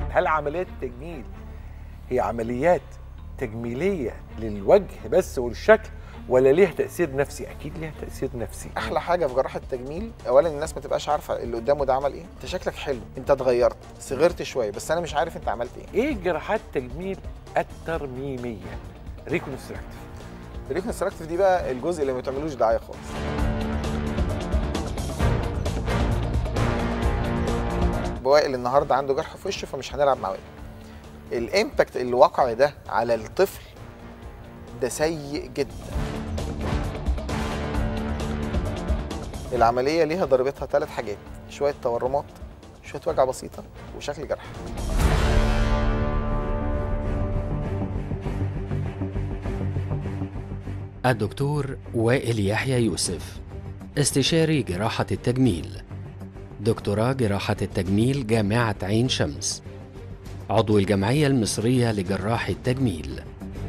هل عمليات التجميل هي عمليات تجميليه للوجه بس والشكل ولا ليها تاثير نفسي اكيد ليها تاثير نفسي احلى حاجه في جراحه التجميل اولا الناس ما تبقاش عارفه اللي قدامه ده عمل ايه انت شكلك حلو انت اتغيرت صغرت شويه بس انا مش عارف انت عملت ايه ايه جراحات التجميل الترميميه ريكونستراكتيف الريكونستراكتيف دي بقى الجزء اللي ما بتعملوش دعايه خالص وائل النهارده عنده جرح في وشه فمش هنلعب مع وائل الامباكت الواقعي ده على الطفل ده سيء جدا العمليه ليها ضربتها ثلاث حاجات شويه تورمات شويه وجع بسيطه وشكل جرح الدكتور وائل يحيى يوسف استشاري جراحة التجميل دكتوراه جراحة التجميل جامعة عين شمس عضو الجمعية المصرية لجراح التجميل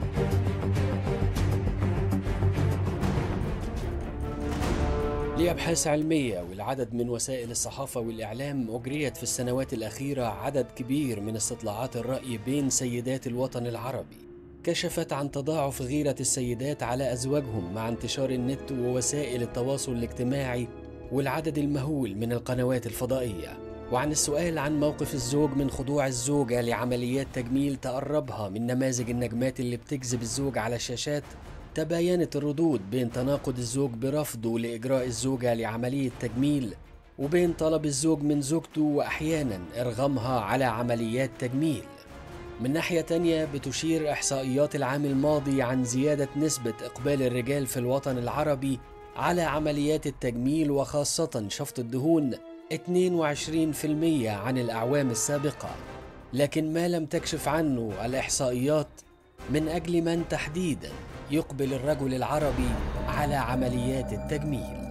لأبحاث علمية والعدد من وسائل الصحافة والإعلام أجريت في السنوات الأخيرة عدد كبير من استطلاعات الرأي بين سيدات الوطن العربي كشفت عن تضاعف غيرة السيدات على أزواجهم مع انتشار النت ووسائل التواصل الاجتماعي والعدد المهول من القنوات الفضائية وعن السؤال عن موقف الزوج من خضوع الزوجة لعمليات تجميل تقربها من نماذج النجمات اللي بتجذب الزوج على الشاشات تباينت الردود بين تناقض الزوج برفضه لإجراء الزوجة لعملية تجميل وبين طلب الزوج من زوجته وأحيانا إرغامها على عمليات تجميل من ناحية تانية بتشير إحصائيات العام الماضي عن زيادة نسبة إقبال الرجال في الوطن العربي على عمليات التجميل وخاصة شفط الدهون 22% عن الأعوام السابقة لكن ما لم تكشف عنه الإحصائيات من أجل من تحديدا يقبل الرجل العربي على عمليات التجميل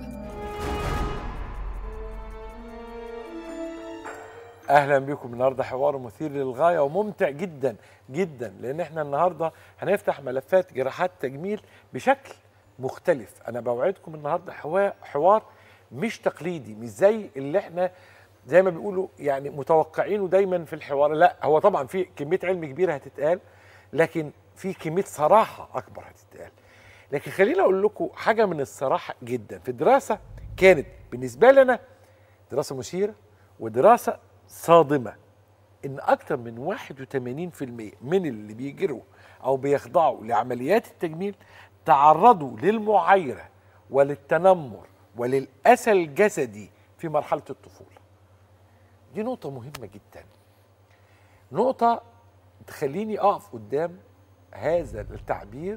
اهلا بكم النهارده حوار مثير للغايه وممتع جدا جدا لان احنا النهارده هنفتح ملفات جراحات تجميل بشكل مختلف انا بوعدكم النهارده حوا- حوار مش تقليدي مش زي اللي احنا زي ما بيقولوا يعني متوقعينه دايما في الحوار لا هو طبعا في كميه علم كبيره هتتقال لكن في كميه صراحه اكبر هتتقال لكن خليني اقول لكم حاجه من الصراحه جدا في الدراسه كانت بالنسبه لنا دراسه مثيره ودراسه صادمه ان اكثر من 81% من اللي بيجروا او بيخضعوا لعمليات التجميل تعرضوا للمعايره وللتنمر وللاسى الجسدي في مرحله الطفوله دي نقطه مهمه جدا نقطه تخليني اقف قدام هذا التعبير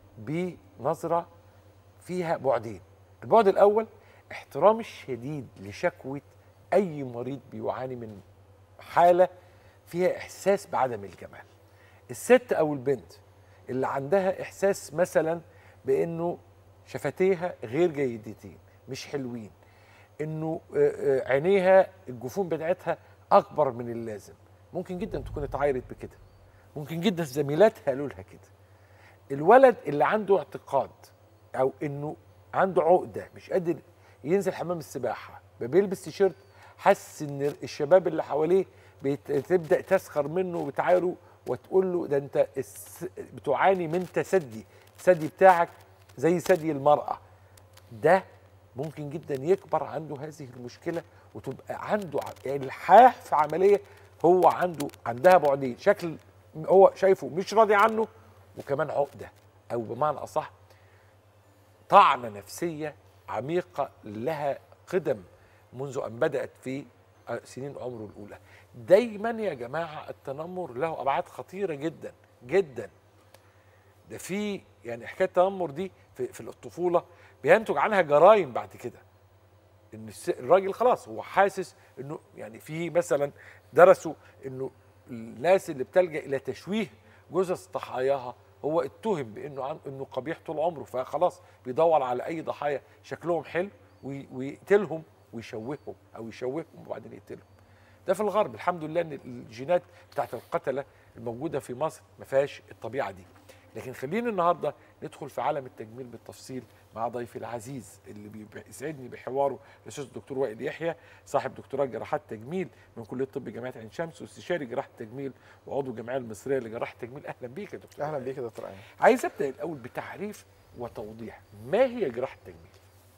بنظره فيها بعدين البعد الاول احترام الشديد لشكوى اي مريض بيعاني من حاله فيها احساس بعدم الجمال الست او البنت اللي عندها احساس مثلا بانه شفتيها غير جيدتين مش حلوين انه آه، آه، عينيها الجفون بتاعتها اكبر من اللازم ممكن جدا تكون اتعايرت بكده ممكن جدا زميلاتها قالوا لها كده الولد اللي عنده اعتقاد او انه عنده عقده مش قادر ينزل حمام السباحه بيلبس تيشيرت حاسس ان الشباب اللي حواليه بت- بتبدا تسخر منه وبتعايره وتقول له ده انت الس- بتعاني من تسدي الثدي بتاعك زي ثدي المراه ده ممكن جدا يكبر عنده هذه المشكله وتبقى عنده ع- الحاح في عمليه هو عنده عندها بعدين شكل هو شايفه مش راضي عنه وكمان عقده او بمعنى اصح طعنه نفسيه عميقه لها قدم منذ ان بدات في سنين عمره الاولى دايما يا جماعه التنمر له ابعاد خطيره جدا جدا ده في يعني حكايه التنمر دي في, في الطفوله بينتج عنها جرائم بعد كده ان الس- الراجل خلاص هو حاسس انه يعني في مثلا درسوا انه الناس اللي بتلجا الى تشويه جثث ضحاياها هو اتهم بانه عن انه قبيح طول عمره فخلاص بيدور على اي ضحايا شكلهم حلو وي- ويقتلهم ويشوههم او يشوههم وبعدين يقتلهم ده في الغرب الحمد لله ان الجينات بتاعت القتله الموجوده في مصر ما فيهاش الطبيعه دي لكن خلينا النهارده ندخل في عالم التجميل بالتفصيل مع ضيفي العزيز اللي بيسعدني بحواره الاستاذ الدكتور وائل يحيى صاحب دكتوراه جراحات تجميل من كليه طب جامعه عين شمس واستشاري جراحه التجميل وعضو الجمعيه المصريه لجراحه التجميل اهلا بيك يا دكتور اهلا بيك يا دكتور ايمن عايز ابدا الاول بتعريف وتوضيح ما هي جراحه التجميل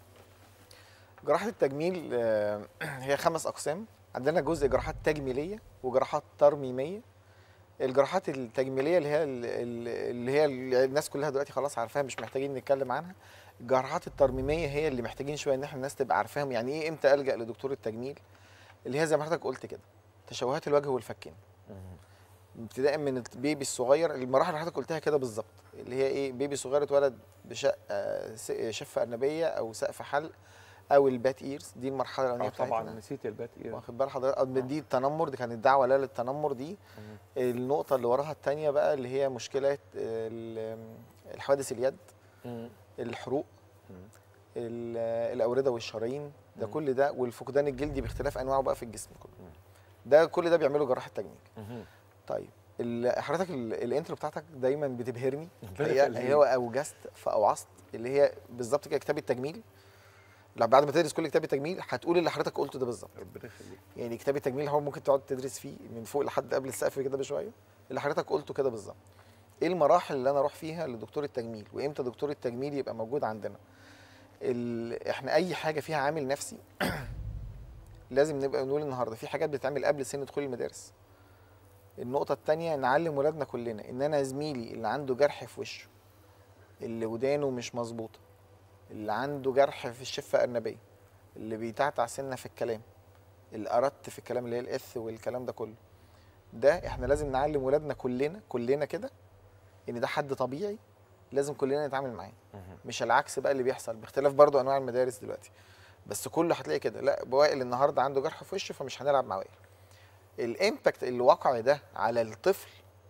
جراحه التجميل آه، هي خمس اقسام عندنا جزء جراحات تجميليه وجراحات ترميميه الجراحات التجميليه اللي هي اللي هي الناس كلها دلوقتي خلاص عارفاها مش محتاجين نتكلم عنها الجراحات الترميميه هي اللي محتاجين شويه ان احنا الناس تبقى عارفاهم يعني ايه امتى الجا لدكتور التجميل اللي هي زي ما حضرتك قلت كده تشوهات الوجه والفكين ابتداء من البيبي الصغير المراحل اللي حضرتك قلتها كده بالظبط اللي هي ايه بيبي صغير اتولد بشقه شفه ارنبيه او سقف حلق او البات ايرز دي المرحله الاولانيه آه طبعا نسيت البات ايرز واخد بال حضرتك دي التنمر دي كانت الدعوه لا للتنمر دي مم. النقطه اللي وراها الثانيه بقى اللي هي مشكله ال- الحوادث اليد مم. الحروق مم. ال- الاورده والشرايين ده مم. كل ده والفقدان الجلدي باختلاف انواعه بقى في الجسم كله مم. ده كل ده بيعمله جراح التجميل مم. طيب ال- حضرتك ال- الانترو بتاعتك دايما بتبهرني ربنا هي يخليك. هي اوجزت فاوعظت اللي هي بالظبط كده كتاب التجميل لا بعد ما تدرس كل كتاب التجميل هتقول اللي حضرتك قلته ده بالظبط ربنا يخليك يعني كتاب التجميل هو ممكن تقعد تدرس فيه من فوق لحد قبل السقف كده بشويه اللي حضرتك قلته كده بالظبط ايه المراحل اللي انا اروح فيها لدكتور التجميل وامتى دكتور التجميل يبقى موجود عندنا ال... احنا اي حاجه فيها عامل نفسي لازم نبقى نقول النهارده في حاجات بتتعمل قبل سن دخول المدارس النقطة التانية نعلم ولادنا كلنا إن أنا زميلي اللي عنده جرح في وشه اللي ودانه مش مظبوطة اللي عنده جرح في الشفة أرنبية اللي بيتعتع سنة في الكلام اللي أردت في الكلام اللي هي الإث والكلام ده كله ده إحنا لازم نعلم ولادنا كلنا كلنا كده إن ده حد طبيعي لازم كلنا نتعامل معاه مش العكس بقى اللي بيحصل باختلاف برضو أنواع المدارس دلوقتي بس كله هتلاقي كده لا وائل النهارده عنده جرح في وشه فمش هنلعب مع وائل الامباكت الواقعي ده على الطفل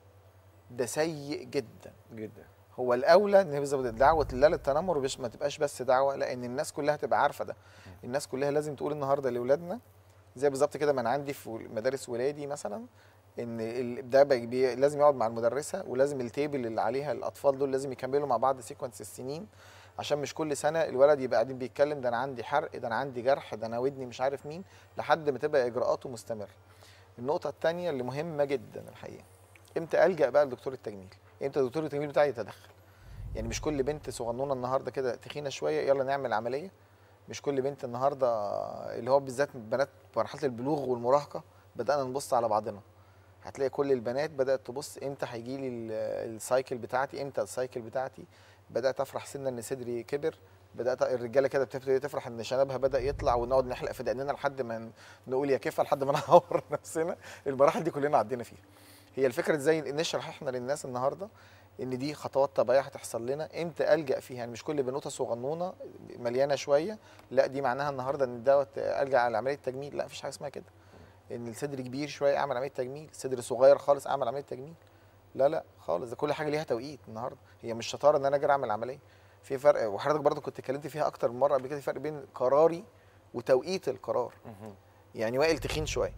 ده سيء جدا جدا هو الاولى ان هي زي دعوه لا للتنمر مش ما تبقاش بس دعوه لا ان الناس كلها تبقى عارفه ده الناس كلها لازم تقول النهارده لاولادنا زي بالظبط كده ما انا عندي في مدارس ولادي مثلا ان ال- ده بي بي- لازم يقعد مع المدرسه ولازم التيبل اللي عليها الاطفال دول لازم يكملوا مع بعض سيكونس السنين عشان مش كل سنه الولد يبقى قاعدين بيتكلم ده انا عندي حرق ده انا عندي جرح ده انا ودني مش عارف مين لحد ما تبقى اجراءاته مستمره النقطه الثانيه اللي مهمه جدا الحقيقه امتى الجا بقى لدكتور التجميل امتى دكتور التجميل بتاعي يتدخل يعني مش كل بنت صغنونه النهارده كده تخينه شويه يلا نعمل عمليه مش كل بنت النهارده اللي هو بالذات بنات مرحله البلوغ والمراهقه بدانا نبص على بعضنا هتلاقي كل البنات بدات تبص امتى هيجي لي ال- السايكل بتاعتي امتى السايكل بتاعتي بدات افرح سنه ان صدري كبر بدات الرجاله كده بتبتدي تفرح ان شنبها بدا يطلع ونقعد نحلق في دقننا لحد ما ن- نقول يا كيفه لحد ما نعور نفسنا المراحل دي كلنا عدينا فيها هي الفكره ازاي نشرح احنا للناس النهارده ان دي خطوات طبيعيه هتحصل لنا امتى الجا فيها يعني مش كل بنوته صغنونه مليانه شويه لا دي معناها النهارده ان دوت الجا على عمليه تجميل لا مفيش حاجه اسمها كده ان الصدر كبير شويه اعمل عمليه تجميل الصدر صغير خالص اعمل عمليه تجميل لا لا خالص ده كل حاجه ليها توقيت النهارده هي مش شطاره ان انا اجي اعمل عمليه في فرق وحضرتك برضه كنت اتكلمت فيها اكتر من مره قبل كده في فرق بين قراري وتوقيت القرار يعني وائل تخين شويه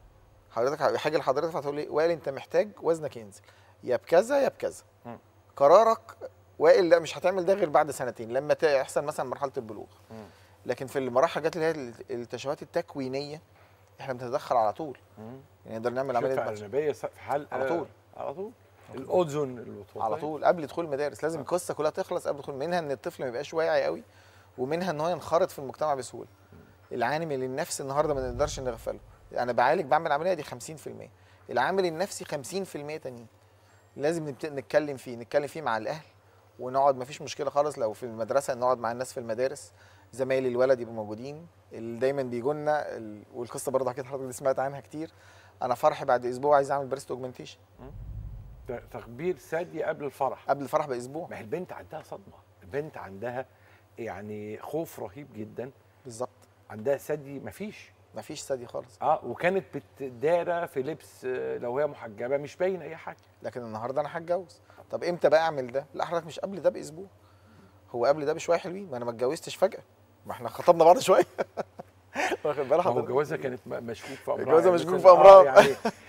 حضرتك حاجه لحضرتك هتقول لي وائل انت محتاج وزنك ينزل يا بكذا يا بكذا مم. قرارك وائل لا مش هتعمل ده غير بعد سنتين لما تحصل مثلا مرحله البلوغ مم. لكن في المراحل حاجات اللي هي التشوهات التكوينيه احنا بنتدخل على طول مم. يعني نقدر نعمل عمليه شفة بطش أجنبية سقف حلقة على طول. على طول الأذن الوطواطية على طول قبل دخول المدارس لازم القصه كلها تخلص قبل دخول منها ان الطفل ما يبقاش واعي قوي ومنها ان هو ينخرط في المجتمع بسهوله العامل النفسي النهارده ما نقدرش نغفله انا بعالج بعمل عمليه دي 50% العامل النفسي 50% تانيين لازم نبت- نتكلم فيه نتكلم فيه مع الاهل ونقعد ما فيش مشكله خالص لو في المدرسه نقعد مع الناس في المدارس زمايل الولد يبقوا موجودين اللي دايما بيجوا لنا ال- والقصه برضه حكيت حضرتك دي سمعت عنها كتير انا فرحي بعد اسبوع عايز اعمل بريست اوجمنتيشن ت- تخبير ثدي قبل الفرح قبل الفرح باسبوع ما هي البنت عندها صدمة البنت عندها يعني خوف رهيب جدا بالظبط عندها ثدي مفيش مفيش ثدي خالص اه وكانت بتدارى في لبس آه، لو هي محجبه مش باين اي حاجه لكن النهارده انا هتجوز طب امتى بقى اعمل ده لا حضرتك مش قبل ده باسبوع هو قبل ده بشويه حلوين ما انا ما اتجوزتش فجاه ما احنا خطبنا بعض شويه واخد بال ما هو حضرتك جوازها كانت م- مشكوك في امرها جوازها يعني مشكوك كنت- في أمرها. آه يعني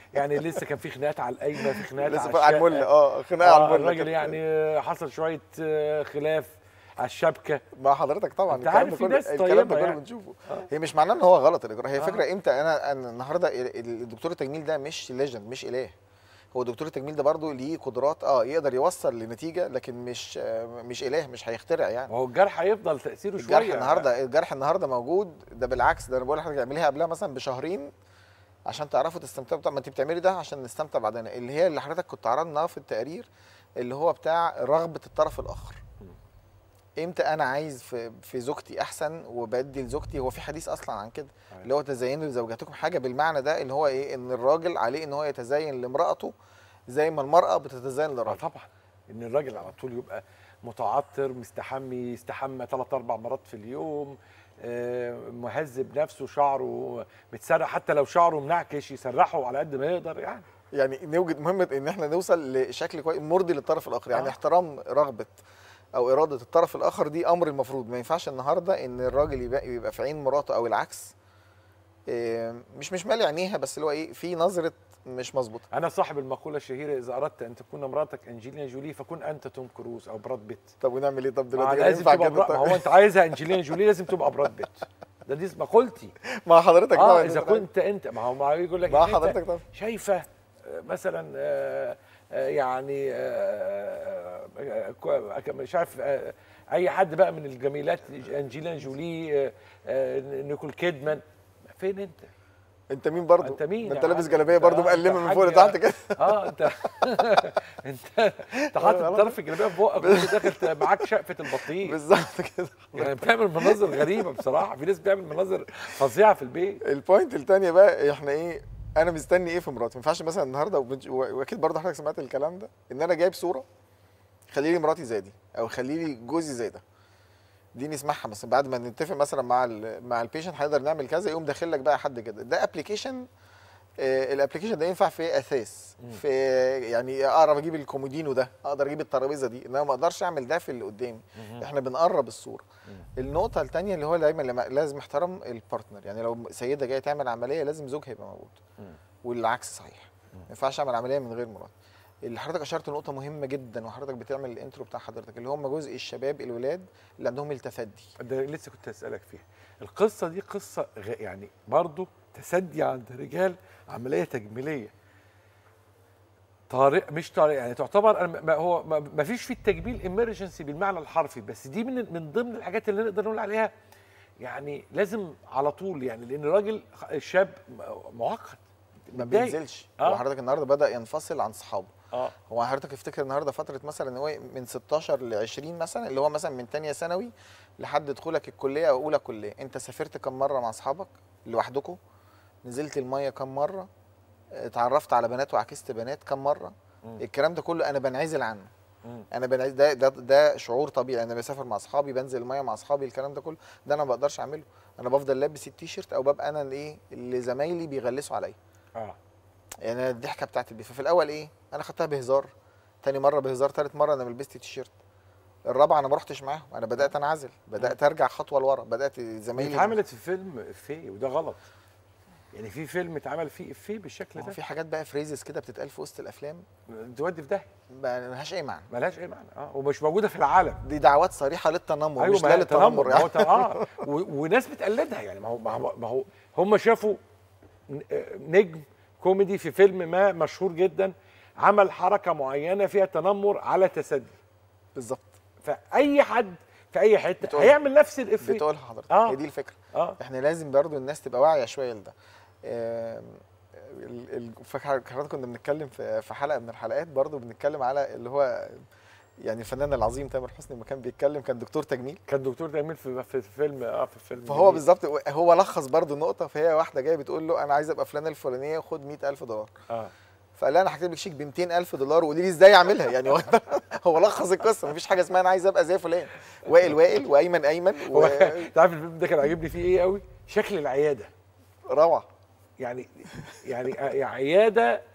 يعني لسه كان في خناقات على القايمه في خناقات لسه على فوق على الشقة. المله اه خناقه على آه المله الراجل كده. يعني حصل شويه آه، خلاف على الشبكه مع حضرتك طبعا أنت الكلام عارف ده في كله- ناس الكلام طيبة ده كله يعني. بنشوفه آه. هي مش معناه ان هو غلط الاجراء هي آه. فكره امتى انا انا النهارده ال- ال- الدكتور التجميل ده مش ليجند مش اله هو دكتور التجميل ده برضه ليه قدرات اه يقدر يوصل لنتيجه لكن مش آه مش اله مش هيخترع يعني وهو الجرح هيفضل تاثيره شويه الجرح النهارده الجرح النهارده موجود ده بالعكس ده انا بقول لحضرتك اعمليها قبلها مثلا بشهرين عشان تعرفوا تستمتعوا بتاع ما انت بتعملي ده عشان نستمتع بعدين اللي هي اللي حضرتك كنت عرضناها في التقرير اللي هو بتاع رغبه الطرف الاخر امتى انا عايز في في زوجتي احسن وبدي لزوجتي هو في حديث اصلا عن كده أيوة. اللي هو تزينوا لزوجاتكم حاجه بالمعنى ده اللي هو ايه ان الراجل عليه ان هو يتزين لامراته زي ما المراه بتتزين آه للراجل طبعا ان الراجل على طول يبقى متعطر مستحمي يستحمى ثلاث اربع مرات في اليوم آه، مهذب نفسه شعره متسرح حتى لو شعره منعكش يسرحه على قد ما يقدر يعني يعني نوجد مهمه ان احنا نوصل لشكل كويس مرضي للطرف الاخر يعني آه. احترام رغبه او اراده الطرف الاخر دي امر المفروض ما ينفعش النهارده ان الراجل يبقى, يبقى في عين مراته او العكس إيه، مش مش مالي عينيها بس اللي هو ايه في نظره مش مظبوطه انا صاحب المقوله الشهيره اذا اردت ان تكون مراتك انجلينا جولي فكن انت توم كروز او براد بيت طب ونعمل ايه طب ما دلوقتي لازم ينفع تبقى كده برا... ما طيب؟ هو انت عايزها انجلينا جولي لازم تبقى براد بيت ده دي مقولتي مع حضرتك اه طبعا اذا كنت انت ما هو ما يقول لك مع إن أنت حضرتك طبعا شايفه آه، مثلا آه، آه، يعني آه، آه، آه، مش عارف آه، اي حد بقى من الجميلات انجلينا جولي آه، آه، نيكول كيدمان فين انت؟ انت مين برضه انت مين ما يا انت لابس عم؟ جلابيه انت- برضه آه، مقلمه انت من فوق حاج- لتحت كده اه انت انت انت حاطط خلاص. طرف الجلابيه في بقك وانت داخل معاك شقفه البطيخ بالظبط كده يعني بتعمل مناظر غريبه بصراحه في ناس بتعمل مناظر فظيعه في البيت البوينت الثانيه بقى احنا ايه انا مستني ايه في مراتي ما ينفعش مثلا النهارده وبنج- و- واكيد برضه حضرتك سمعت الكلام ده ان انا جايب صوره خلي لي مراتي زي دي او خلي لي جوزي زي ده دي نسمعها مثلا بعد ما نتفق مثلا مع ال مع البيشنت هنقدر نعمل كذا يقوم داخل لك بقى حد كده ده ابلكيشن الابلكيشن ده ينفع في اثاث في يعني اقدر اجيب الكومودينو ده اقدر اجيب الترابيزه دي انما ما اقدرش اعمل ده في اللي قدامي احنا بنقرب الصوره النقطه الثانيه اللي هو دايما لما لازم احترم البارتنر يعني لو سيده جايه تعمل عمليه لازم زوجها يبقى موجود مم. والعكس صحيح ما ينفعش اعمل عمليه من غير مراد اللي حضرتك اشرت لنقطه مهمه جدا وحضرتك بتعمل الانترو بتاع حضرتك اللي هم جزء الشباب الولاد اللي عندهم التثدي ده لسه كنت اسالك فيها القصه دي قصه غ... يعني برضو تسدي عند الرجال عمليه تجميليه طارئ مش طارئ يعني تعتبر أنا ما هو ما ما فيش في التجميل امرجنسي بالمعنى الحرفي بس دي من من ضمن الحاجات اللي نقدر نقول عليها يعني لازم على طول يعني لان الراجل خ- الشاب م- معقد ما متضايق. بينزلش آه. هو حضرتك النهارده بدا ينفصل عن صحابه اه هو حضرتك افتكر النهارده فتره مثلا ان هو من 16 ل 20 مثلا اللي هو مثلا من تانية ثانوي لحد دخولك الكليه او اولى كليه انت سافرت كم مره مع اصحابك لوحدكم نزلت الميه كم مره اتعرفت على بنات وعكست بنات كم مره مم. الكلام ده كله انا بنعزل عنه مم. انا بنعزل ده, ده ده شعور طبيعي انا بسافر مع اصحابي بنزل الميه مع اصحابي الكلام ده كله ده انا ما بقدرش اعمله انا بفضل لابس التيشيرت او ببقى انا الايه اللي زمايلي بيغلسوا عليا اه يعني أنا الضحكه بتاعت البيت ففي الاول ايه انا خدتها بهزار تاني مره بهزار تالت مره انا لبست تيشيرت الرابعه انا ما رحتش معاهم انا بدات انعزل بدات ارجع خطوه لورا بدات هي زمايلي اتعملت في فيلم افيه وده غلط يعني في فيلم اتعمل فيه افيه بالشكل ما هو ده في حاجات بقى فريزز كده بتتقال في وسط الافلام تودي في داهيه ما لهاش اي معنى ملهاش اي معنى اه ومش موجوده في العالم دي دعوات صريحه للتنمر ايوه مش ما لا هي للتنمر ما هو يعني ت- اه و- وناس بتقلدها يعني ما هو ما هو, ما هو هم شافوا ن- آه، نجم كوميدي في فيلم ما مشهور جدا عمل حركه معينه فيها تنمر على تسدي بالظبط فاي حد في اي حته بتقول- هيعمل نفس الافيه بتقولها حضرتك آه. هي دي الفكره اه احنا لازم برضو الناس تبقى واعيه شويه لده آم، ال- ال- فاكر حضرتك كنا بنتكلم في في حلقه من الحلقات برضو بنتكلم على اللي هو يعني الفنان العظيم تامر حسني لما كان بيتكلم كان دكتور تجميل كان دكتور تجميل في في فيلم اه في فيلم فهو جميل. بالظبط هو لخص برضو النقطه فهي واحده جايه بتقول له انا عايز ابقى فلانه الفلانيه خد 100000 دولار اه فقال لها انا هكتب لك شيك ب 200000 دولار وقولي لي ازاي اعملها يعني هو هو لخص القصه مفيش حاجه اسمها انا عايز ابقى زي فلان وائل وائل وايمن ايمن هو انت عارف الفيلم ده كان عاجبني فيه ايه قوي شكل العياده وروعه يعني يعني عياده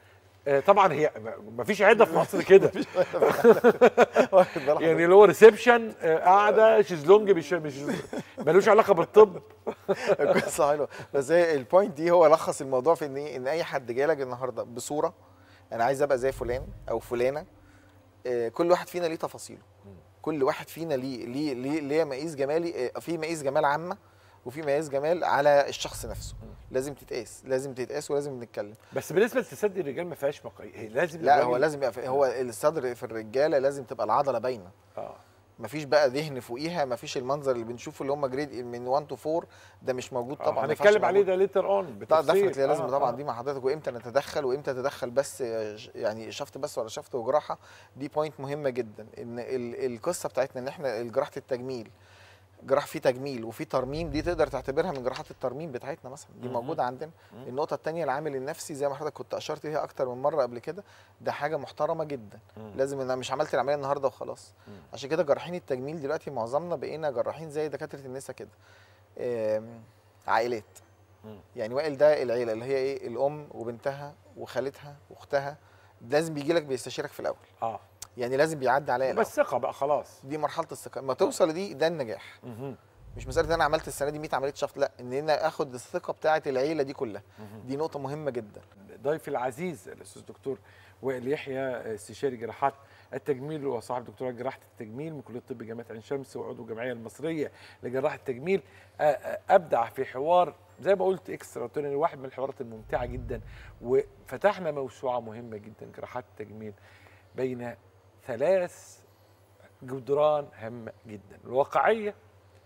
آه، طبعا هي ما فيش عده في مصر كده واخد بالك يعني اللي هو ريسبشن قاعده شيزلونج مش مش ملوش علاقه بالطب قصه حلوه بس هي البوينت دي هو لخص الموضوع في ان ايه ان اي حد جالك النهارده بصوره انا عايز ابقى زي فلان او فلانه آه، كل واحد فينا ليه تفاصيله كل واحد فينا ليه ليه ليه, ليه مقاييس جمالي آه، في مقاييس جمال عامه وفي مقاييس جمال على الشخص نفسه لازم تتقاس لازم تتقاس ولازم نتكلم بس بالنسبه لتصدي الرجال ما فيهاش مقاييس هي لازم لا الراجل- هو لازم يبقى في- هو الصدر في الرجاله لازم تبقى العضله باينه اه مفيش بقى ذهن فوقيها مفيش المنظر اللي بنشوفه اللي هم جريد من 1 تو 4 ده مش موجود طبعا طبعا ما ينفعش هنتكلم عليه موجود. ده ليتر اون لا بالتفصيل دفنتلي لازم آه، طبعا آه. دي مع حضرتك وامتى نتدخل وامتى نتدخل بس آه، ج- يعني شفت بس ولا شفت وجراحه دي بوينت مهمه جدا ان ال- القصه بتاعتنا ان احنا جراحه التجميل جراح في تجميل وفي ترميم دي تقدر تعتبرها من جراحات الترميم بتاعتنا مثلا دي مهم. موجوده عندنا مم. النقطه الثانيه العامل النفسي زي ما حضرتك كنت اشرت ليها اكتر من مره قبل كده ده حاجه محترمه جدا مم. لازم انا مش عملت العمليه النهارده وخلاص مم. عشان كده جراحين التجميل دلوقتي معظمنا بقينا جراحين زي دكاتره النساء كده آم، عائلات مم. يعني وائل ده العيله اللي هي ايه الام وبنتها وخالتها واختها لازم بيجي لك بيستشيرك في الاول اه يعني لازم بيعدي عليا الأول. بس ثقه بقى خلاص دي مرحله الثقه ما توصل لدي ده النجاح مهم. مش مساله ان انا عملت السنه دي 100 عمليه شفط لا ان انا اخد الثقه بتاعه العيله دي كلها مهم. دي نقطه مهمه جدا ضيفي العزيز الاستاذ دكتور وائل يحيى استشاري جراحات التجميل وصاحب دكتوراه جراحه التجميل من كليه الطب جامعه عين شمس وعضو الجمعيه المصريه لجراحه التجميل آه، آه، ابدع في حوار زي ما قلت اكسترا واحد من الحوارات الممتعه جدا وفتحنا موسوعه مهمه جدا جراحات التجميل بين ثلاث جدران هامه جدا الواقعيه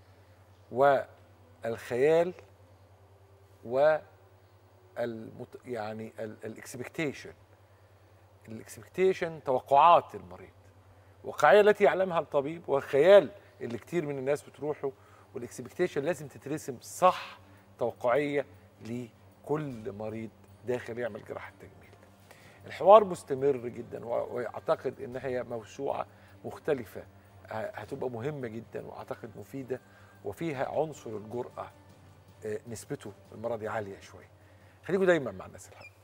والخيال و المت... يعني الاكسبكتيشن الاكسبكتيشن توقعات المريض الواقعيه التي يعلمها الطبيب والخيال اللي كتير من الناس بتروحه والاكسبكتيشن لازم تترسم صح توقعيه لكل مريض داخل يعمل جراحه تجميل الحوار مستمر جدا و- واعتقد ان هي موسوعه مختلفه ه- هتبقى مهمه جدا واعتقد مفيده وفيها عنصر الجرأه آه، نسبته المره دي عاليه شويه خليكم دايما مع الناس الحلوه